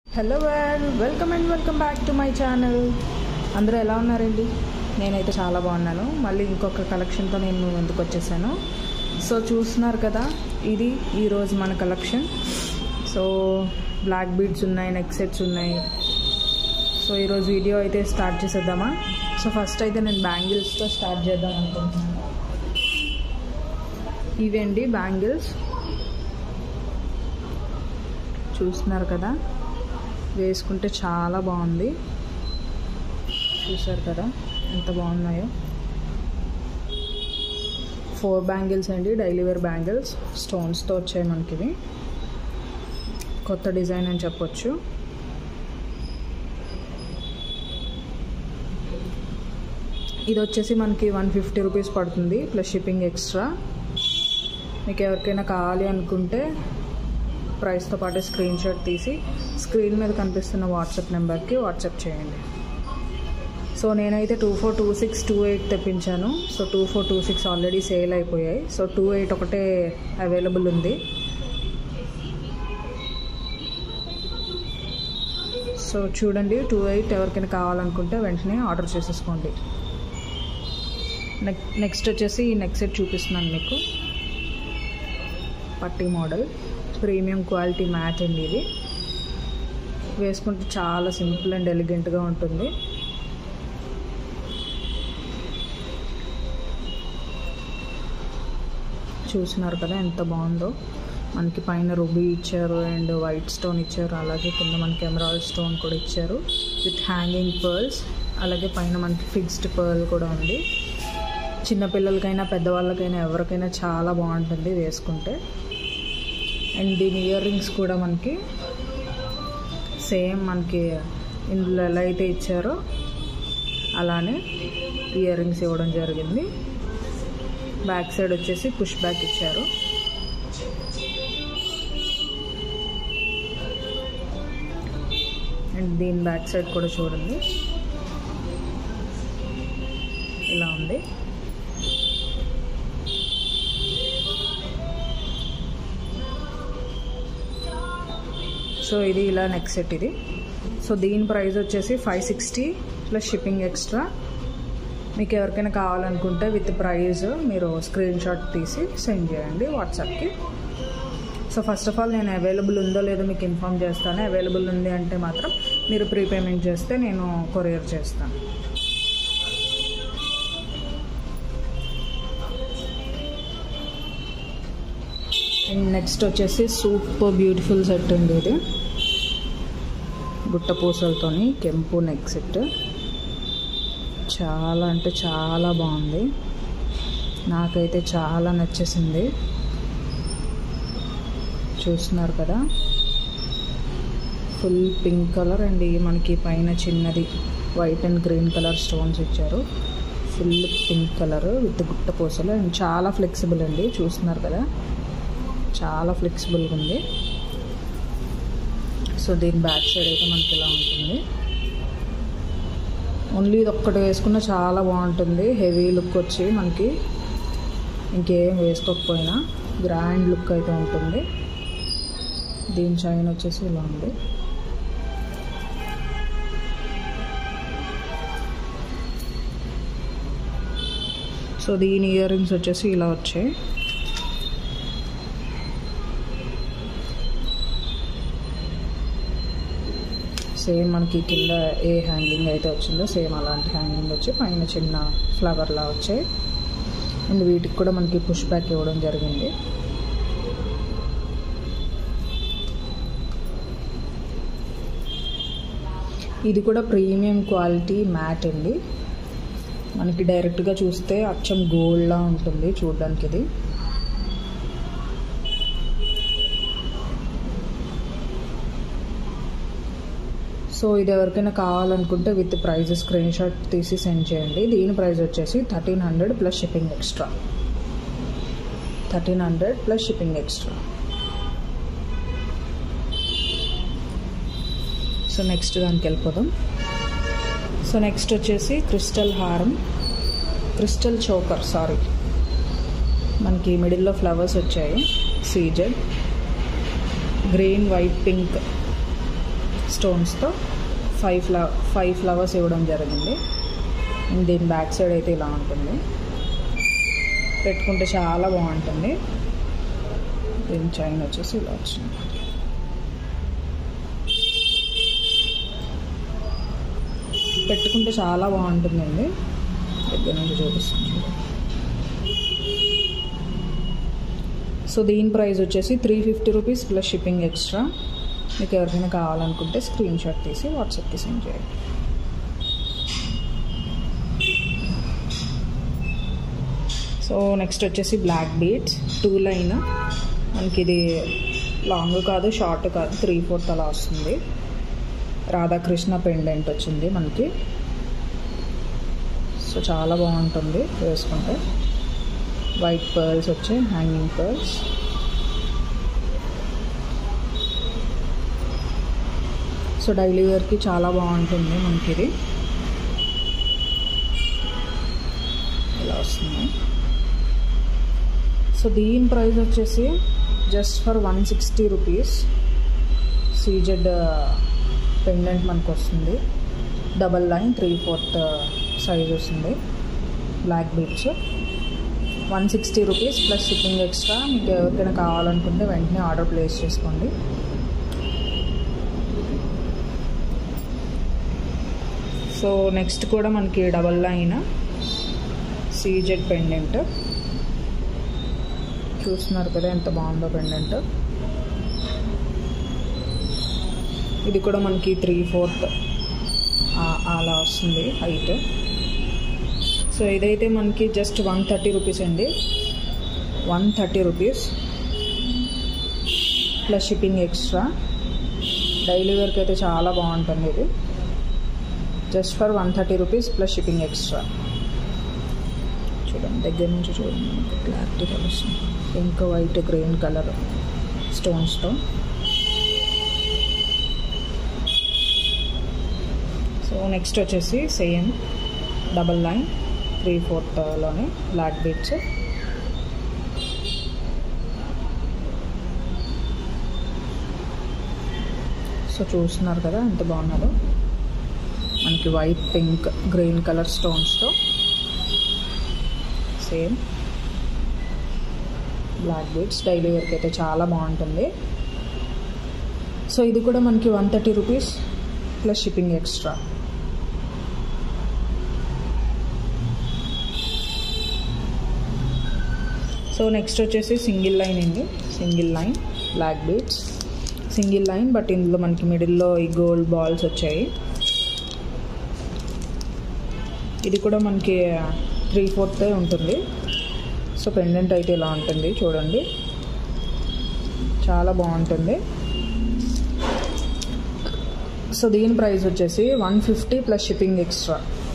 Hello world welcome and welcome back to my channel అందరూ ఎలా ఉన్నారండి నేనైతే చాలా బాగున్నాను మళ్ళీ ఇంకొక కలెక్షన్తో నేను మీ ముందుకు వచ్చేసాను సో చూస్తున్నారు కదా ఇది ఈరోజు మన కలెక్షన్ సో బ్లాక్ బీడ్స్ ఉన్నాయి నెక్ సెట్స్ ఉన్నాయి సో ఈరోజు వీడియో అయితే స్టార్ట్ చేసేద్దామా సో ఫస్ట్ అయితే నేను బ్యాంగిల్స్తో స్టార్ట్ చేద్దాం అనుకుంటున్నాను ఇవండి బ్యాంగిల్స్ చూస్తున్నారు కదా వేసుకుంటే చాలా బాగుంది చూసారు కదా ఎంత బాగున్నాయో ఫోర్ బ్యాంగిల్స్ అండి డైలీ వేర్ బ్యాంగిల్స్ స్టోన్స్తో వచ్చాయి మనకి ఇవి కొత్త డిజైన్ అని చెప్పొచ్చు ఇది వచ్చేసి మనకి వన్ ఫిఫ్టీ రూపీస్ పడుతుంది ప్లస్ షిప్పింగ్ ఎక్స్ట్రా మీకు ఎవరికైనా కావాలి అనుకుంటే ప్రైస్తో పాటు స్క్రీన్ షాట్ తీసి స్క్రీన్ మీద కనిపిస్తున్న వాట్సాప్ నెంబర్కి వాట్సాప్ చేయండి సో నేనైతే two four two six two eight తెప్పించాను so two four two six already sale అయిపోయాయి సో టూ ఎయిట్ ఒకటే అవైలబుల్ ఉంది సో చూడండి టూ ఎయిట్ ఎవరికైనా కావాలనుకుంటే వెంటనే ఆర్డర్ చేసేసుకోండి నెక్ నెక్స్ట్ వచ్చేసి ఈ నెక్ సెట్ చూపిస్తున్నాను మీకు పట్టీ మోడల్ ప్రీమియం క్వాలిటీ మ్యాట్ అండి ఇది వేసుకుంటే చాలా సింపుల్ అండ్ ఎలిగెంట్గా ఉంటుంది చూస్తున్నారు కదా ఎంత బాగుందో మనకి పైన రుబీ ఇచ్చారు అండ్ వైట్ స్టోన్ ఇచ్చారు అలాగే కింద మనకి ఎమరాల్డ్ స్టోన్ కూడా ఇచ్చారు విత్ హ్యాంగింగ్ పర్ల్స్ అలాగే పైన మనకి ఫిక్స్డ్ పర్ల్ కూడా ఉంది చిన్నపిల్లలకైనా పెద్దవాళ్ళకైనా ఎవరికైనా చాలా బాగుంటుంది వేసుకుంటే అండ్ దీని ఇయర్ రింగ్స్ కూడా మనకి సేమ్ మనకి ఇందులో ఎలా అయితే ఇచ్చారో అలానే ఇయర్ రింగ్స్ ఇవ్వడం జరిగింది బ్యాక్ సైడ్ వచ్చేసి పుష్ బ్యాక్ ఇచ్చారు అండ్ దీని బ్యాక్ సైడ్ కూడా చూడండి ఇలా ఉంది సో ఇది ఇలా నెక్ సెట్ ఇది సో దీని ప్రైస్ వచ్చేసి five sixty plus shipping extra మీకు ఎవరికైనా కావాలనుకుంటే విత్ ప్రైస్ మీరు స్క్రీన్ షాట్ తీసి సెండ్ చేయండి వాట్సాప్కి సో ఫస్ట్ ఆఫ్ ఆల్ నేను అవైలబుల్ ఉందో లేదో మీకు ఇన్ఫామ్ చేస్తాను అవైలబుల్ ఉంది అంటే మాత్రం మీరు ప్రీపేమెంట్ చేస్తే నేను కొరియర్ చేస్తాను అండ్ నెక్స్ట్ వచ్చేసి సూపర్ బ్యూటిఫుల్ సెట్ ఉంది ఇది గుట్ట పూసలతోని కెంపు నెక్ సెట్ చాలా అంటే చాలా బాగుంది నాకైతే చాలా నచ్చేసింది చూస్తున్నారు కదా ఫుల్ పింక్ కలర్ అండ్ మనకి పైన చిన్నది white and green colour stones ఇచ్చారు ఫుల్ పింక్ కలర్ విత్ గుట్ట పూసలు అండ్ చాలా ఫ్లెక్సిబుల్ అండి చూస్తున్నారు కదా చాలా ఫ్లెక్సిబుల్గా ఉంది సో దీని బ్యాక్ సైడ్ అయితే మనకి ఇలా ఉంటుంది ఓన్లీ ఇది ఒక్కటి వేసుకున్న చాలా బాగుంటుంది హెవీ లుక్ వచ్చి మనకి ఇంకేం వేసుకోకపోయినా గ్రాండ్ లుక్ అయితే ఉంటుంది దీని చైన్ వచ్చేసి ఇలా ఉంది సో దీని ఇయర్ రింగ్స్ వచ్చేసి ఇలా వచ్చాయి సేమ్ మనకి కింద ఏ హ్యాంగింగ్ అయితే వచ్చిందో సేమ్ అలాంటి హ్యాంగింగ్ వచ్చి పైన చిన్న ఫ్లవర్లా వచ్చాయి అండ్ వీటికి కూడా మనకి పుష్ బ్యాక్ ఇవ్వడం జరిగింది ఇది కూడా ప్రీమియం క్వాలిటీ మ్యాట్ అండి మనకి డైరెక్ట్గా చూస్తే అచ్చం గోల్డ్లా ఉంటుంది చూడడానికి ఇది సో ఇది ఎవరికైనా కావాలనుకుంటే విత్ ప్రైస్ స్క్రీన్ షాట్ తీసి సెండ్ చేయండి దీని ప్రైస్ వచ్చేసి thirteen hundred plus shipping extra thirteen hundred plus shipping extra so next దానికి వెళ్ళిపోదాం సో నెక్స్ట్ వచ్చేసి క్రిస్టల్ హారం క్రిస్టల్ చోకర్ సారీ మనకి మిడిల్లో ఫ్లవర్స్ వచ్చాయి సీజెడ్ గ్రీన్ వైట్ పింక్ స్టోన్స్తో ఫైవ్ ఫ్ల ఫైవ్ ఫ్లవర్స్ ఇవ్వడం జరిగింది అండ్ దీని బ్యాక్ సైడ్ అయితే ఇలా ఉంటుంది పెట్టుకుంటే చాలా బాగుంటుంది దీని చైన్ వచ్చేసి ఇలా వచ్చింది పెట్టుకుంటే చాలా బాగుంటుందండి దగ్గర నుంచి చూపిస్తాను చూడండి. సో దీని ప్రైస్ వచ్చేసి three fifty rupees plus shipping extra మీకు ఎవరికైనా కావాలనుకుంటే స్క్రీన్ షాట్ తీసి వాట్సాప్కి సెండ్ చేయండి సో నెక్స్ట్ వచ్చేసి బ్లాక్ బీట్స్ టూ లైన్ మనకి ఇది లాంగ్ కాదు షార్ట్ కాదు త్రీ ఫోర్త్ అలా వస్తుంది రాధాకృష్ణ పెండెంట్ వచ్చింది మనకి సో చాలా బాగుంటుంది వేసుకుంటే వైట్ పర్ల్స్ వచ్చాయి హ్యాంగింగ్ పర్ల్స్ సో డైలీ వేర్కి చాలా బాగుంటుంది మనకి ఇది ఇలా వస్తుంది సో దీని ప్రైస్ వచ్చేసి just for one sixty rupees CZ pendant మనకు వస్తుంది double line three fourth size వస్తుంది black beads one sixty rupees plus shipping extra మీకు ఎవరికైనా కావాలనుకుంటే వెంటనే ఆర్డర్ ప్లేస్ చేసుకోండి సో నెక్స్ట్ కూడా మనకి డబల్ లైన్ సీజెడ్ పెండెంట్ చూస్తున్నారు కదా ఎంత బాగుందో పెండెంట్ ఇది కూడా మనకి త్రీ ఫోర్త్ అలా వస్తుంది హైట్ సో ఇదైతే మనకి జస్ట్ వన్ థర్టీ రూపీస్ అండి one thirty rupees plus shipping extra daily వేర్కి అయితే చాలా బాగుంటుంది ఇది just for one thirty rupees plus shipping extra చూడండి దగ్గర నుంచి చూడండి మనకి క్లారిటీ తెలుస్తుంది పింక్ వైట్ గ్రీన్ కలర్ స్టోన్స్తో సో నెక్స్ట్ వచ్చేసి సేమ్ డబల్ లైన్ త్రీ ఫోర్త్లోనే బ్లాక్ బీట్స్ సో చూస్తున్నారు కదా ఎంత బాగున్నారో మనకి వైట్ పింక్ గ్రీన్ కలర్ స్టోన్స్తో సేమ్ బ్లాక్ బీట్స్ డైలీ వేర్కి అయితే చాలా బాగుంటుంది సో ఇది కూడా మనకి one thirty rupees plus shipping extra so next వచ్చేసి సింగిల్ లైన్ అండి single line black beads single line but ఇందులో మనకి మిడిల్లో ఈ గోల్డ్ బాల్స్ వచ్చాయి ఇది కూడా మనకి త్రీ ఫోర్త్ ఉంటుంది సో పెండెంట్ అయితే ఇలా ఉంటుంది చూడండి చాలా బాగుంటుంది సో దీని ప్రైస్ వచ్చేసి one fifty plus shipping extra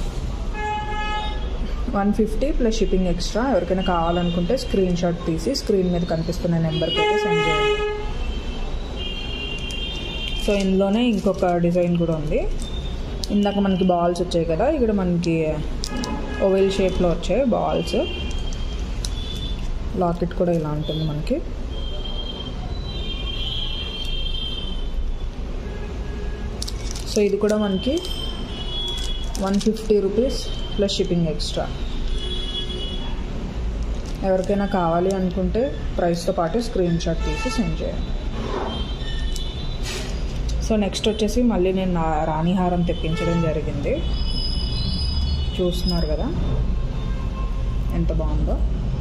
one fifty plus shipping extra ఎవరికైనా కావాలనుకుంటే స్క్రీన్ షాట్ తీసి స్క్రీన్ మీద కనిపిస్తున్న నెంబర్కి అయితే సెండ్ చేయండి సో ఇందులోనే ఇంకొక డిజైన్ కూడా ఉంది ఇందాక మనకి బాల్స్ వచ్చాయి కదా ఇక్కడ మనకి ఓవెల్ షేప్లో వచ్చాయి బాల్స్ లాకెట్ కూడా ఇలా ఉంటుంది మనకి సో ఇది కూడా మనకి one fifty rupees plus shipping extra ఎవరికైనా కావాలి అనుకుంటే ప్రైస్తో పాటు స్క్రీన్ షాట్ తీసి సెండ్ చేయండి సో నెక్స్ట్ వచ్చేసి మళ్ళీ నేను నా రాణిహారం తెప్పించడం జరిగింది చూస్తున్నారు కదా ఎంత బాగుందో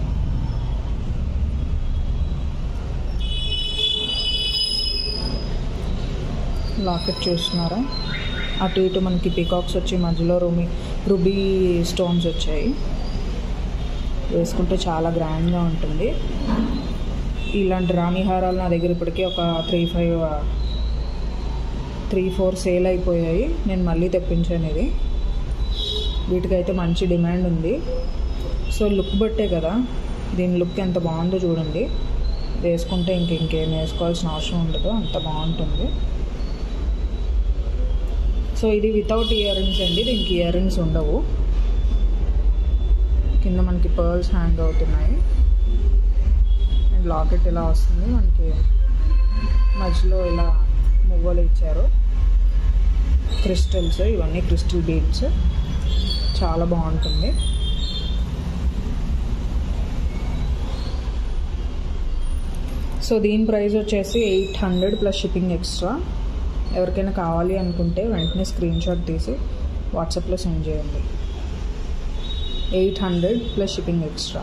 లాకెట్ చూస్తున్నారా అటు ఇటు మనకి పీకాక్స్ వచ్చి మధ్యలో రూమి రుబీ స్టోన్స్ వచ్చాయి వేసుకుంటే చాలా గ్రాండ్గా ఉంటుంది ఇలాంటి రాణిహారాలు నా దగ్గర ఇప్పటికీ ఒక three five three four sale అయిపోయాయి నేను మళ్ళీ తెప్పించాను ఇది వీటికైతే మంచి డిమాండ్ ఉంది సో లుక్ బట్టే కదా దీని లుక్ ఎంత బాగుందో చూడండి వేసుకుంటే ఇంక ఇంకేం వేసుకోవాల్సిన అవసరం ఉండదు అంత బాగుంటుంది సో ఇది వితౌట్ ఇయర్ రింగ్స్ అండి దీనికి ఇయర్ రింగ్స్ ఉండవు కింద మనకి పర్ల్స్ హ్యాంగ్ అవుతున్నాయి అండ్ లాకెట్ ఇలా వస్తుంది మనకి మధ్యలో ఇలా మువ్వలు ఇచ్చారు క్రిస్టల్స్ ఇవన్నీ క్రిస్టల్ బీడ్స్ చాలా బాగుంటుంది సో దీని ప్రైస్ వచ్చేసి eight hundred plus shipping extra ఎవరికైనా కావాలి అనుకుంటే వెంటనే స్క్రీన్ షాట్ తీసి వాట్సాప్లో సెండ్ చేయండి eight hundred plus shipping extra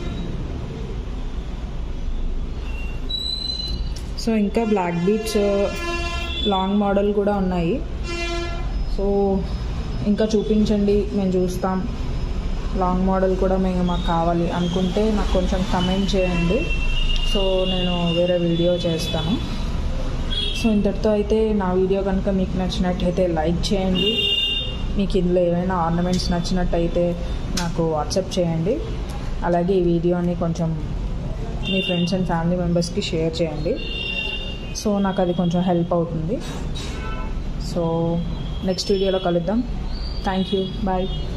so ఇంకా బ్లాక్ బీట్స్ లాంగ్ మోడల్ కూడా ఉన్నాయి సో ఇంకా చూపించండి మేము చూస్తాం లాంగ్ మోడల్ కూడా మేము మాకు కావాలి అనుకుంటే నాకు కొంచెం కమెంట్ చేయండి సో నేను వేరే వీడియో చేస్తాను సో ఇంతటితో అయితే నా వీడియో కనుక మీకు నచ్చినట్టయితే లైక్ చేయండి మీకు ఇందులో ఏమైనా ఆర్నమెంట్స్ నచ్చినట్టయితే నాకు వాట్సాప్ చేయండి అలాగే ఈ వీడియోని కొంచెం మీ ఫ్రెండ్స్ అండ్ ఫ్యామిలీ మెంబర్స్కి షేర్ చేయండి సో నాకు అది కొంచెం హెల్ప్ అవుతుంది సో నెక్స్ట్ వీడియోలో కలుద్దాం థ్యాంక్ యూ బాయ్